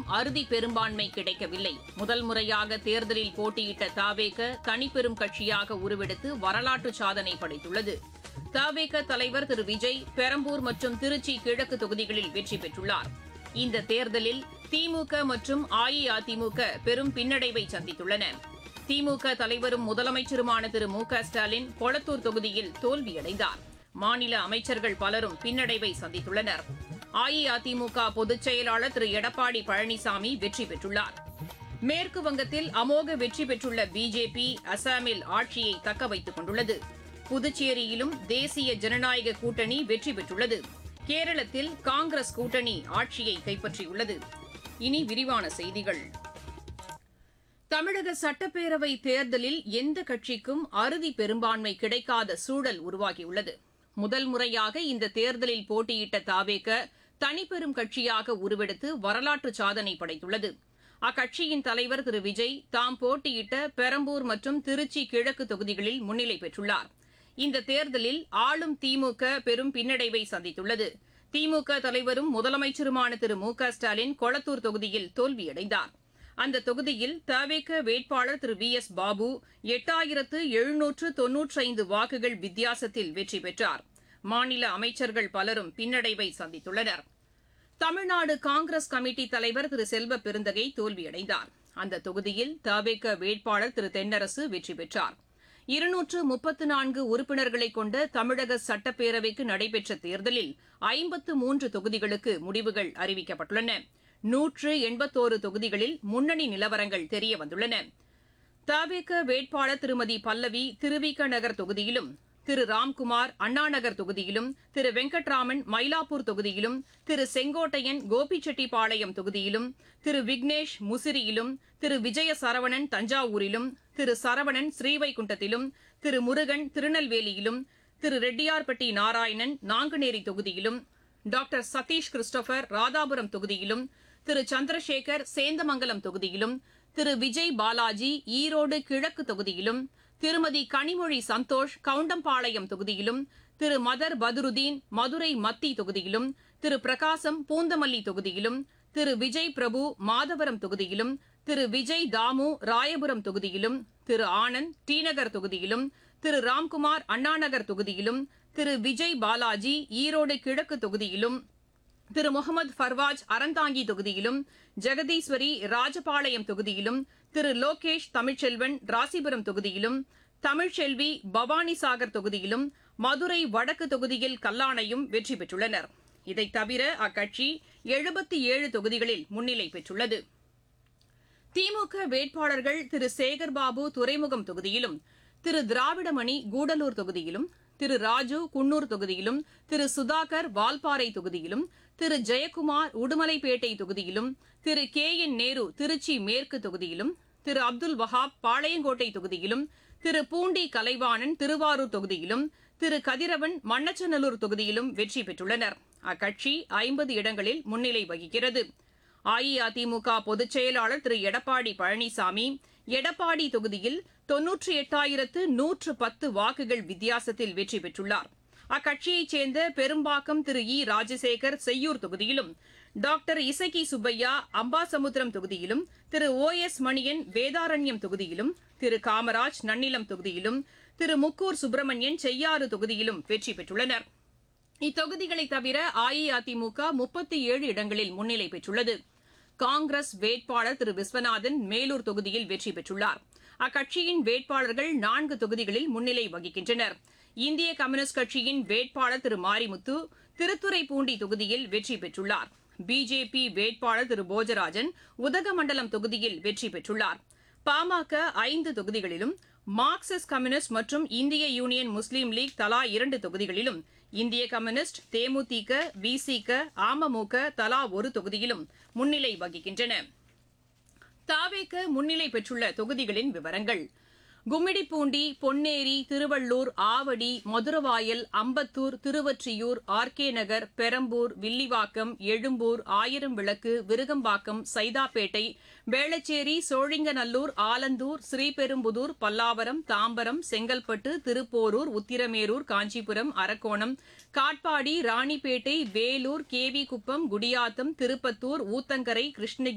அறுதி பெரும்பான்மை கிடைக்கவில்லை முதல் முறையாக தேர்தலில் போட்டியிட்ட தாவேக தனிப்பெரும் கட்சியாக உருவெடுத்து வரலாற்று சாதனை படைத்துள்ளது தாவேக தலைவர் திரு விஜய் பெரம்பூர் மற்றும் திருச்சி கிழக்கு தொகுதிகளில் வெற்றி பெற்றுள்ளார் இந்த தேர்தலில் திமுக மற்றும் அஇஅதிமுக பெரும் பின்னடைவை சந்தித்துள்ளன திமுக தலைவரும் முதலமைச்சருமான திரு மு க ஸ்டாலின் கொளத்தூர் தொகுதியில் தோல்வியடைந்தார் மாநில அமைச்சர்கள் பலரும் பின்னடைவை சந்தித்துள்ளனர் அஇஅதிமுக பொதுச் செயலாளர் திரு எடப்பாடி பழனிசாமி வெற்றி பெற்றுள்ளார் மேற்கு வங்கத்தில் அமோக வெற்றி பெற்றுள்ள பிஜேபி அசாமில் ஆட்சியை தக்க வைத்துக் கொண்டுள்ளது புதுச்சேரியிலும் தேசிய ஜனநாயக கூட்டணி வெற்றி பெற்றுள்ளது கேரளத்தில் காங்கிரஸ் கூட்டணி ஆட்சியை கைப்பற்றியுள்ளது இனி விரிவான செய்திகள் தமிழக சட்டப்பேரவை தேர்தலில் எந்த கட்சிக்கும் அறுதி பெரும்பான்மை கிடைக்காத சூழல் உருவாகியுள்ளது முதல் முறையாக இந்த தேர்தலில் போட்டியிட்ட தாவேக தனிப்பெரும் கட்சியாக உருவெடுத்து வரலாற்று சாதனை படைத்துள்ளது அக்கட்சியின் தலைவர் திரு விஜய் தாம் போட்டியிட்ட பெரம்பூர் மற்றும் திருச்சி கிழக்கு தொகுதிகளில் முன்னிலை பெற்றுள்ளார் இந்த தேர்தலில் ஆளும் திமுக பெரும் பின்னடைவை சந்தித்துள்ளது திமுக தலைவரும் முதலமைச்சருமான திரு மு க ஸ்டாலின் கொளத்தூர் தொகுதியில் தோல்வியடைந்தார் அந்த தொகுதியில் தவேக வேட்பாளர் திரு வி எஸ் பாபு எட்டாயிரத்து எழுநூற்று தொன்னூற்றைந்து வாக்குகள் வித்தியாசத்தில் வெற்றி பெற்றார் மாநில அமைச்சர்கள் பலரும் பின்னடைவை சந்தித்துள்ளனர் தமிழ்நாடு காங்கிரஸ் கமிட்டி தலைவர் திரு செல்வ பெருந்தகை தோல்வியடைந்தார் அந்த தொகுதியில் தவேக வேட்பாளர் திரு தென்னரசு வெற்றி பெற்றார் இருநூற்று முப்பத்து நான்கு உறுப்பினர்களை கொண்ட தமிழக சட்டப்பேரவைக்கு நடைபெற்ற தேர்தலில் ஐம்பத்து மூன்று தொகுதிகளுக்கு முடிவுகள் அறிவிக்கப்பட்டுள்ளன நூற்று எண்பத்தோரு தொகுதிகளில் முன்னணி நிலவரங்கள் தெரியவந்துள்ளன தவேக வேட்பாளர் திருமதி பல்லவி திருவிக நகர் தொகுதியிலும் திரு ராம்குமார் அண்ணாநகர் தொகுதியிலும் திரு வெங்கட்ராமன் மயிலாப்பூர் தொகுதியிலும் திரு செங்கோட்டையன் கோபிச்செட்டிப்பாளையம் தொகுதியிலும் திரு விக்னேஷ் முசிறியிலும் திரு விஜய சரவணன் தஞ்சாவூரிலும் திரு சரவணன் ஸ்ரீவைகுண்டத்திலும் திரு முருகன் திருநெல்வேலியிலும் திரு ரெட்டியார்பட்டி நாராயணன் நாங்குநேரி தொகுதியிலும் டாக்டர் சதீஷ் கிறிஸ்டோபர் ராதாபுரம் தொகுதியிலும் திரு சந்திரசேகர் சேந்தமங்கலம் தொகுதியிலும் திரு விஜய் பாலாஜி ஈரோடு கிழக்கு தொகுதியிலும் திருமதி கனிமொழி சந்தோஷ் கவுண்டம்பாளையம் தொகுதியிலும் திரு மதர் பதுருதீன் மதுரை மத்தி தொகுதியிலும் திரு பிரகாசம் பூந்தமல்லி தொகுதியிலும் திரு விஜய் பிரபு மாதவரம் தொகுதியிலும் திரு விஜய் தாமு ராயபுரம் தொகுதியிலும் திரு ஆனந்த் டிநகர் தொகுதியிலும் திரு ராம்குமார் அண்ணாநகர் தொகுதியிலும் திரு விஜய் பாலாஜி ஈரோடு கிழக்கு தொகுதியிலும் திரு முகமது ஃபர்வாஜ் அறந்தாங்கி தொகுதியிலும் ஜெகதீஸ்வரி ராஜபாளையம் தொகுதியிலும் திரு லோகேஷ் தமிழ்ச்செல்வன் ராசிபுரம் தொகுதியிலும் தமிழ்ச்செல்வி பவானிசாகர் தொகுதியிலும் மதுரை வடக்கு தொகுதியில் கல்லாணையும் வெற்றி பெற்றுள்ளனர் இதைத் தவிர அக்கட்சி எழுபத்தி ஏழு தொகுதிகளில் முன்னிலை பெற்றுள்ளது திமுக வேட்பாளர்கள் திரு சேகர்பாபு துறைமுகம் தொகுதியிலும் திரு திராவிடமணி கூடலூர் தொகுதியிலும் திரு ராஜு குன்னூர் தொகுதியிலும் திரு சுதாகர் வால்பாறை தொகுதியிலும் திரு ஜெயக்குமார் உடுமலைப்பேட்டை தொகுதியிலும் திரு கே என் நேரு திருச்சி மேற்கு தொகுதியிலும் திரு அப்துல் வஹாப் பாளையங்கோட்டை தொகுதியிலும் திரு பூண்டி கலைவாணன் திருவாரூர் தொகுதியிலும் திரு கதிரவன் மண்ணச்சநல்லூர் தொகுதியிலும் வெற்றி பெற்றுள்ளனர் அக்கட்சி ஐம்பது இடங்களில் முன்னிலை வகிக்கிறது அஇஅதிமுக பொதுச் செயலாளர் திரு எடப்பாடி பழனிசாமி எடப்பாடி தொகுதியில் தொன்னூற்றி எட்டாயிரத்து நூற்று பத்து வாக்குகள் வித்தியாசத்தில் வெற்றி பெற்றுள்ளார் அக்கட்சியைச் சேர்ந்த பெரும்பாக்கம் திரு இ ராஜசேகர் செய்யூர் தொகுதியிலும் டாக்டர் இசக்கி சுப்பையா அம்பாசமுத்திரம் தொகுதியிலும் திரு ஓ எஸ் மணியன் வேதாரண்யம் தொகுதியிலும் திரு காமராஜ் நன்னிலம் தொகுதியிலும் திரு முக்கூர் சுப்பிரமணியன் செய்யாறு தொகுதியிலும் வெற்றி பெற்றுள்ளனர் இத்தொகுதிகளை தவிர அஇஅதிமுக முப்பத்தி ஏழு இடங்களில் முன்னிலை பெற்றுள்ளது காங்கிரஸ் வேட்பாளர் திரு விஸ்வநாதன் மேலூர் தொகுதியில் வெற்றி பெற்றுள்ளார் அக்கட்சியின் வேட்பாளர்கள் நான்கு தொகுதிகளில் முன்னிலை வகிக்கின்றனர் இந்திய கம்யூனிஸ்ட் கட்சியின் வேட்பாளர் திரு மாரிமுத்து திருத்துறைப்பூண்டி தொகுதியில் வெற்றி பெற்றுள்ளார் பிஜேபி வேட்பாளர் திரு போஜராஜன் உதகமண்டலம் தொகுதியில் வெற்றி பெற்றுள்ளார் பாமக ஐந்து தொகுதிகளிலும் மார்க்சிஸ்ட் கம்யூனிஸ்ட் மற்றும் இந்திய யூனியன் முஸ்லீம் லீக் தலா இரண்டு தொகுதிகளிலும் இந்திய கம்யூனிஸ்ட் தேமுதிக விசிக அமமுக தலா ஒரு தொகுதியிலும் முன்னிலை வகிக்கின்றன தாவேக முன்னிலை பெற்றுள்ள தொகுதிகளின் விவரங்கள் கும்மிடிப்பூண்டி பொன்னேரி திருவள்ளூர் ஆவடி மதுரவாயல் அம்பத்தூர் திருவொற்றியூர் ஆர்கே நகர் பெரம்பூர் வில்லிவாக்கம் எழும்பூர் ஆயிரம் விளக்கு விருகம்பாக்கம் சைதாப்பேட்டை வேளச்சேரி சோழிங்கநல்லூர் ஆலந்தூர் ஸ்ரீபெரும்புதூர் பல்லாவரம் தாம்பரம் செங்கல்பட்டு திருப்போரூர் உத்திரமேரூர் காஞ்சிபுரம் அரக்கோணம் காட்பாடி ராணிப்பேட்டை வேலூர் கேவிகுப்பம் குடியாத்தம் திருப்பத்தூர் ஊத்தங்கரை கிருஷ்ணகிரி